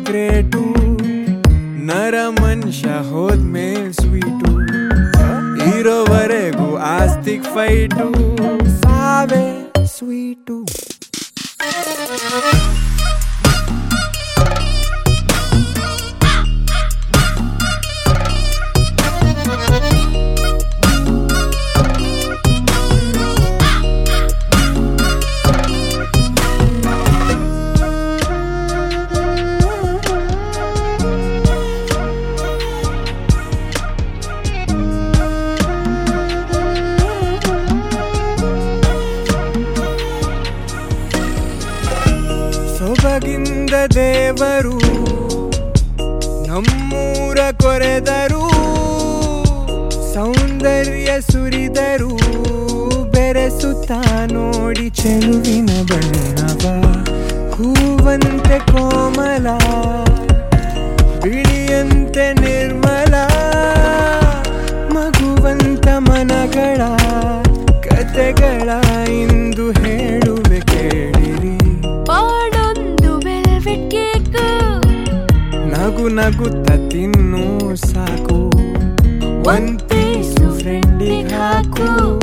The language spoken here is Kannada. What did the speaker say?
ಗ್ರೇಟು ನರ ಮನುಷ್ಯ ಹೋದ್ಮೇಲ್ ಸ್ವೀಟು ಇರೋವರೆಗೂ ಆಸ್ತಿಗ್ ಫೈಟು ಸಾವೇ ಸ್ವೀಟು ಸೊಬಗಿಂದ ದೇವರು ನಮ್ಮೂರ ಕೊರೆದರು ಸೌಂದರ್ಯ ಸುರಿದರು ಬೆರೆಸುತ್ತ ನೋಡಿ ಚೆಲುವಿನ ಬಣ್ಣವ ಹೂವಂತೆ ಕೋಮಲ ಬಿಳಿಯಂತೆ ನಿರ್ಮಲ ಮಗುವಂತ ಮನಗಳ ಕತೆಗಳ ಇಂದು ಹೇಳುವೆ ಕೇಳಿರಿ ಬಾಡೊಂದು ವೆಲ್ವೆಟ್ ಕೇಕ್ ನಗು ನಗುತ್ತ ತಿನ್ನು ಸಾಕು ಒಂದ್ ಪೀಸು ಫ್ರೆಂಡಿಗೆ ಹಾಕು